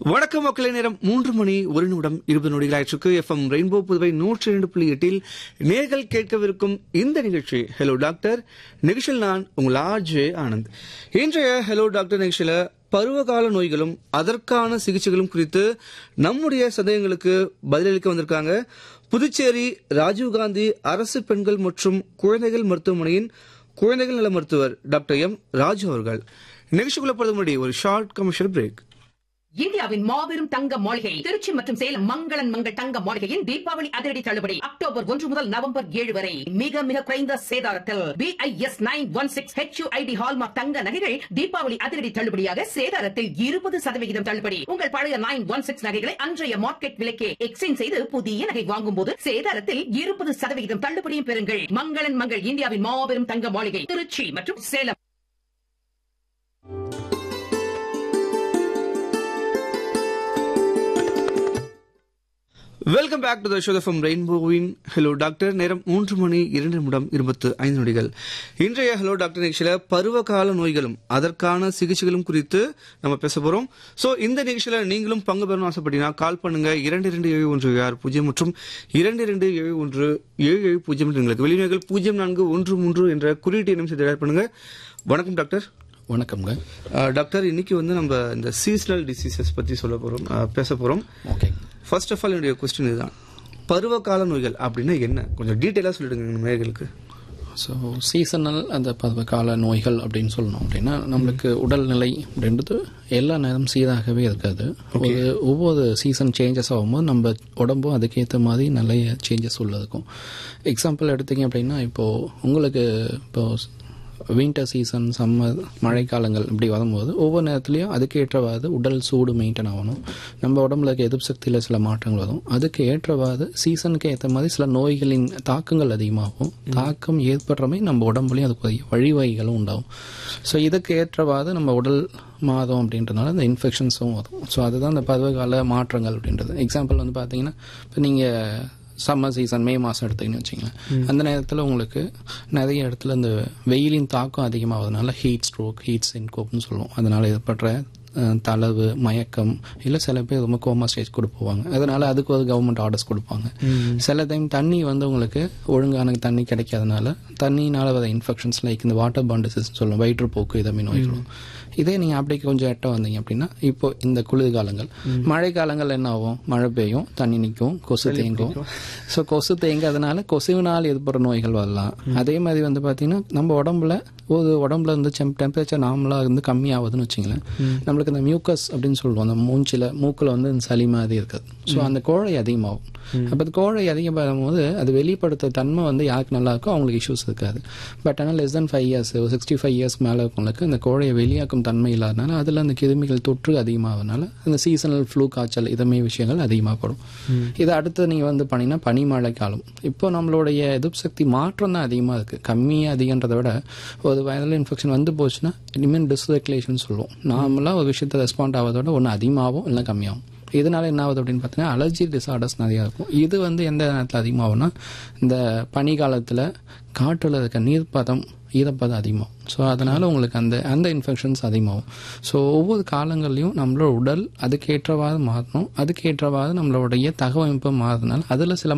வணக்கம் மக்களே நேரம் மூன்று மணி ஒரு நிமிடம் இருபது நொடிகள் ஆயிற்றுக்கு எஃப்எம் ரெயின்போ புதுவை நூற்றி இரண்டு புள்ளி எட்டில் நேர்கள் கேட்கவிருக்கும் இந்த நிகழ்ச்சி ஹலோ டாக்டர் நிகழ்ச்சியில் நான் உங்கள் ஆர்ஜே ஆனந்த் இன்றைய ஹலோ டாக்டர் நிகழ்ச்சியில பருவகால நோய்களும் அதற்கான சிகிச்சைகளும் குறித்து நம்முடைய சந்தேகங்களுக்கு பதிலளிக்க வந்திருக்காங்க புதுச்சேரி ராஜீவ்காந்தி அரசு பெண்கள் மற்றும் குழந்தைகள் மருத்துவமனையின் குழந்தைகள் நல மருத்துவர் டாக்டர் எம் ராஜு அவர்கள் நிகழ்ச்சிக்குள்ள போறது முன்னாடி ஒரு ஷார்ட் கமர்ஷியல் பிரேக் இந்தியாவின் மாபெரும் தங்க மாளிகை திருச்சி மற்றும் சேலம் மங்களன் மங்கள் தங்க மாளிகையின் தீபாவளி அதிரடி தள்ளுபடி அக்டோபர் ஒன்று முதல் நவம்பர் ஏழு வரை மிக மிக குறைந்த சேதாரத்தில் BIS nine one six HUID hallmark தங்க நகைகள் தீபாவளி அதிரடி தள்ளுபடியாக சேதாரத்தில் இருபது சதவிகிதம் தள்ளுபடி உங்கள் பழைய நைன் ஒன் சிக்ஸ் நகைகளை அன்றைய மார்க்கெட் விலைக்கே எக்ஸ்சேஞ்ச் செய்து புதிய நகை வாங்கும் போது சேதாரத்தில் இருபது சதவிகிதம் தள்ளுபடியும் பெறுங்கள் மங்களன் மங்கள் இந்தியாவின் மாபெரும் தங்க மாளிகை திருச்சி மற்றும் Salem welcome back to the show from ரெயின்போவின் ஹலோ டாக்டர் நேரம் மூன்று மணி இரண்டு நிமிடம் இருபத்து ஐந்து நொடிகள் இன்றைய ஹலோ டாக்டர் நிகழ்ச்சியில பருவகால நோய்களும் அதற்கான சிகிச்சைகளும் குறித்து நம்ம பேச போறோம் சோ இந்த நிகழ்ச்சியில நீங்களும் பங்கு பெறணும் ஆசைப்பட்டீங்கன்னா கால் பண்ணுங்க இரண்டு இரண்டு ஏழு ஒன்று ஆறு பூஜ்ஜியம் மற்றும் இரண்டு இரண்டு ஏழு ஒன்று ஏழு ஏழு பூஜ்ஜியம் என்று எங்களுக்கு வெளிநேர்கள் பூஜ்ஜியம் நான்கு ஒன்று மூன்று என்ற குறியீட்டு எண்ணம் செய்து டயல் பண்ணுங்க வணக்கம் டாக்டர் வணக்கம்ங்க அஹ், டாக்டர் இன்னைக்கு வந்து நம்ம இந்த சீசனல் டிசீசஸ் பத்தி சொல்ல போறோம் அஹ், பேச போறோம் ஓகே ஃபர்ஸ்ட் ஆஃப் ஆல் என்னுடைய கொஸ்டின் இதுதான் பருவகால நோய்கள் அப்படின்னா என்ன கொஞ்சம் டீட்டெயிலாக சொல்லிடுங்க நம்ம நேயர்களுக்கு ஸோ சீசனல் அந்த பருவகால நோய்கள் அப்படின்னு சொல்லணும் அப்படின்னா நம்மளுக்கு உடல்நிலை அப்படின்றது எல்லா நேரம் சீராகவே இருக்காது ஒரு ஒவ்வொரு சீசன் சேஞ்சஸ் ஆகும்போது நம்ம உடம்பும் அதுக்கேற்ற மாதிரி நிறைய சேஞ்சஸ் உள்ள இருக்கும் எக்ஸாம்பிள் எடுத்தீங்க அப்படின்னா இப்போது உங்களுக்கு இப்போ வின்டர் சீசன் சம்மர் மழைக்காலங்கள் இப்படி வரும்போது ஒவ்வொரு நேரத்துலையும் அதுக்கு ஏற்றவாறு உடல் சூடு மெயின்டைன் ஆகணும் நம்ம உடம்புல இருக்க எதிர்ப்பு சக்தியில் சில மாற்றங்கள் வரும் அதுக்கு ஏற்றவாறு சீசனுக்கு ஏற்ற மாதிரி சில நோய்களின் தாக்கங்கள் அதிகமாகும் தாக்கம் ஏற்படுற மாதிரி நம்ம உடம்புலையும் அதுக்கு வழிவகைகளும் உண்டாகும் ஸோ இதுக்கு ஏற்றவாறு நம்ம உடல் மாதம் அப்படின்றதுனால இந்த இன்ஃபெக்ஷன்ஸும் வரும் ஸோ அதுதான் இந்த பருவகால மாற்றங்கள் அப்படின்றது எக்ஸாம்பிள் வந்து பார்த்தீங்கன்னா இப்போ நீங்கள் சம்மர் சீசன் மே மாதம் எடுத்தீங்கன்னு வச்சிங்களேன் அந்த நேரத்தில் உங்களுக்கு நிறைய இடத்துல இந்த வெயிலின் தாக்கம் அதிகமாகிறதுனால ஹீட் ஸ்ட்ரோக் ஹீட் சின்கோப்னு சொல்லுவோம் அதனால் ஏற்படுற அஹ், தளவு மயக்கம் இல்லை சில பேர் ரொம்ப கோமா ஸ்டேஜ் கூட போவாங்க அதனால அதுக்கு ஒரு கவர்மெண்ட் ஆர்டர்ஸ் கொடுப்பாங்க சில டைம் தண்ணி வந்து உங்களுக்கு ஒழுங்கான தண்ணி கிடைக்காதனால தண்ணினால வர இன்ஃபெக்ஷன்ஸ் லைக் இந்த வாட்டர் பாண்ட் டிசீஸ் சொல்லுவோம் வயிற்றுப்போக்கு இதமே நோய்களும் இதே நீங்கள் அப்படி கொஞ்சம் எட்ட வந்தீங்க அப்படின்னா இப்போ இந்த குளிர்காலங்கள் மழை காலங்கள் என்ன ஆகும் மழை பெய்யும் தண்ணி நிற்கும் கொசு தேங்கும் ஸோ கொசு தேங்காதனால கொசுவினால் ஏற்படுற நோய்கள் வரலாம் அதே மாதிரி வந்து பார்த்தீங்கன்னா நம்ம உடம்புல ஒரு உடம்புல இருந்து டெம்பரேச்சர் நார்மலாக இருந்து கம்மியாகுதுன்னு வச்சுங்களேன் நம்மளுக்கு இந்த மியூக்கஸ் அப்படின்னு சொல்லுவோம் அந்த மூஞ்சில மூக்கில் வந்து இந்த சளி மாதிரி இருக்குது ஸோ அந்த கோழை அதிகமாகும் அப்போ அந்த கோழை அதிகமாகும் போது அது வெளிப்படுத்த தன்மை வந்து யாருக்கு நல்லா இருக்கோ அவங்களுக்கு இஷ்யூஸ் இருக்காது பட் ஆனால் லெஸ் தென் ஃபைவ் இயர்ஸ் ஒரு சிக்ஸ்டி ஃபைவ் இயர்ஸ் மேலே இருக்கவங்களுக்கு இந்த கோழையை வெளியாக்கும் தன்மை இல்லாதனால அதில் அந்த கிருமிகள் தொற்று அதிகமாகறதுனால இந்த சீசனல் ஃப்ளூ காய்ச்சல் இதமே விஷயங்கள் அதிகமாகப்படும் இது அடுத்து நீங்கள் வந்து பண்ணிங்கன்னா பனிமழை காலம் இப்போ நம்மளுடைய எதிர்ப்பு சக்தி மாற்றம் தான் அதிகமாக இருக்குது கம்மியாக அதிகன்றதை விட ஒரு வைரல் இன்ஃபெக்ஷன் வந்து போச்சுன்னா இனிமேல் டிஸ்ரெகுலேஷன் சொல்லுவோம் நார்மலாக ஒரு விஷயத்தை ரெஸ்பாண்ட் ஆகிறதோட ஒன்று அதிகமாகும் இல்லை கம்மியாகும் இதனால என்ன ஆகுது அப்படின்னு பார்த்தீங்கன்னா அலர்ஜி டிசார்டர்ஸ் நிறையா இருக்கும் இது வந்து எந்த நேரத்தில் அதிகமாகும்னா இந்த பனி காலத்தில் காற்றில் இருக்க நீர்ப்பதம் ஈரப்பதம் அதிகமாகும் ஸோ அதனால் உங்களுக்கு அந்த அந்த இன்ஃபெக்ஷன்ஸ் அதிகமாகும் ஸோ ஒவ்வொரு காலங்கள்லையும் நம்மளோட உடல் அதுக்கேற்றவாறு மாறணும் அதுக்கேற்றவாறு நம்மளுடைய தகவமைப்பு மாறுறதுனால அதில் சில